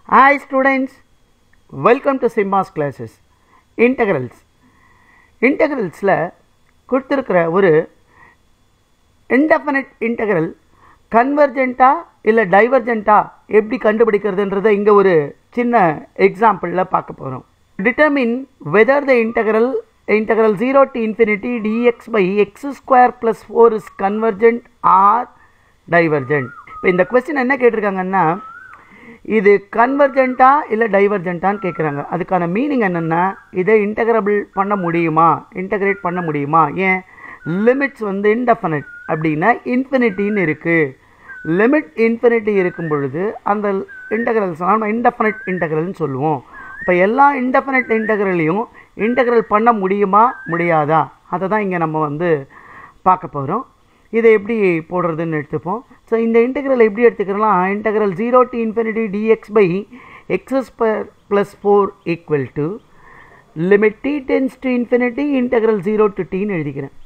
Hi students, welcome to Simba's classes. Integrals. Integralsல கொடுத்துருக்கிற ஒரு indefinite integral கன்வர்ஜென்ட்டா இல்லை டைவர்ஜென்ட்டா எப்படி கண்டுபிடிக்கிறதுன்றதை இங்கே ஒரு சின்ன எக்ஸாம்பிளில் பார்க்க போகிறோம் determine whether the integral integral zero to infinity d x by x square plus four is convergent or divergent இப்போ இந்த கொஸ்டின் என்ன கேட்டிருக்காங்கன்னா இது கன்வர்ஜென்ட்டா இல்லை டைவர்ஜென்ட்டான்னு கேட்குறாங்க அதுக்கான மீனிங் என்னென்னா இதை இன்டகிரபிள் பண்ண முடியுமா இன்டகிரேட் பண்ண முடியுமா ஏன் லிமிட்ஸ் வந்து இன்டெஃபனட் அப்படின்னா இன்ஃபினிட்டின்னு இருக்குது லிமிட் இன்ஃபினிட்டி இருக்கும் பொழுது அந்த இன்டகிரல்ஸ் நம்ம இன்டெஃபனட் இன்டகிரல்னு சொல்லுவோம் அப்போ எல்லா இன்டெஃபனட் இன்டகிரலையும் இன்டகிரல் பண்ண முடியுமா முடியாதா அதை தான் இங்கே நம்ம வந்து பார்க்க போகிறோம் இதை எப்படி போடுறதுன்னு எடுத்துப்போம் ஸோ இந்த இன்டெக்ரல் எப்படி எடுத்துக்கிறலாம் integral zero to infinity d x by excess per plus four equal to limit t tends to infinity integral zero to டின்னு எழுதிக்கிறேன்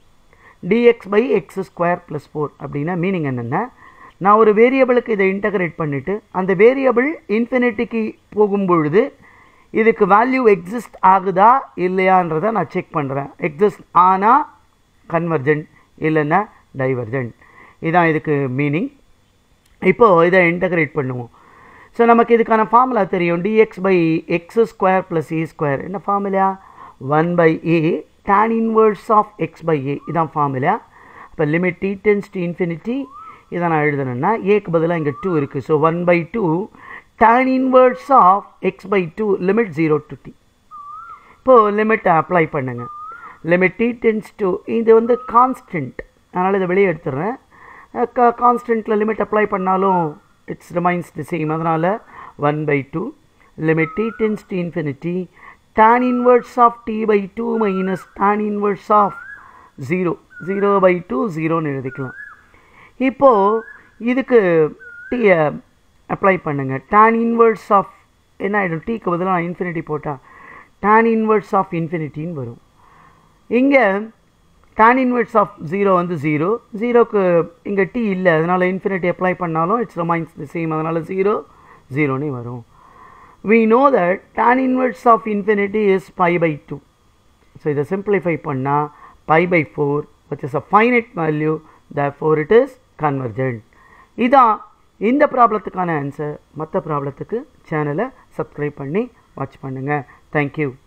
d x by x square plus four அப்படின்னா மீனிங் என்னென்னா நான் ஒரு வேரியபிளுக்கு இதை இன்டகிரேட் பண்ணிவிட்டு அந்த வேரியபிள் இன்ஃபினிட்டிக்கு போகும்பொழுது இதுக்கு வேல்யூ எக்ஸிஸ்ட் ஆகுதா இல்லையான்றதை நான் செக் பண்ணுறேன் எக்ஸிஸ்ட் ஆனால் கன்வர்ஜென்ட் இல்லைன்னா டைவர்ஜென்ட் இதான் இதுக்கு மீனிங் இப்போது இதை இன்டகிரேட் பண்ணுவோம் ஸோ நமக்கு இதுக்கான ஃபார்முலா தெரியும் d x by x square plus a square என்ன formula one by a tan inverse of x by a இதான் ஃபார்முலா அப்போ limit t tends to infinity இதை நான் எழுதணுன்னா ஏக்கு பதிலாக இங்கே டூ இருக்குது so one by two tan inverse of x by two limit zero to t இப்போது லிமிட்டை அப்ளை பண்ணுங்க லிமிட் டி டென்ஸ் டு இது வந்து கான்ஸ்டன்ட் அதனால் இதை வெளியே எடுத்துடுறேன் கான்ஸ்டன்ட்டில் லிமிட் அப்ளை பண்ணாலும் இட்ஸ் ரிமைன்ஸ் தி சேம் அதனால் one by two limit t tends to infinity tan inverse of t by 2 minus tan inverse of 0 0 by 2 0ன்னு எழுதிக்கலாம் இப்போது இதுக்கு டீயை அப்ளை பண்ணுங்கள் tan inverse of என்ன ஆகிடும் டீக்கு பதிலாக நான் இன்ஃபினிட்டி போட்டால் tan inverse of இன்ஃபினிட்டின்னு வரும் இங்கே tan inverse of 0 வந்து 0 ஜீரோக்கு இங்கே டி இல்லை அதனால் இன்ஃபினிட்டி அப்ளை பண்ணாலும் இட்ஸ் ரிமைன்ஸ் தி சேம் அதனால் 0 ஜீரோனே வரும் we know that tan inverse of infinity is pi by 2 so இதை simplify பண்ணா pi by 4 which is a finite value therefore it is convergent இதான் இந்த ப்ராப்ளத்துக்கான ஆன்சர் மற்ற ப்ராப்ளத்துக்கு சேனலை சப்ஸ்கிரைப் பண்ணி வாட்ச் பண்ணுங்கள் தேங்க்யூ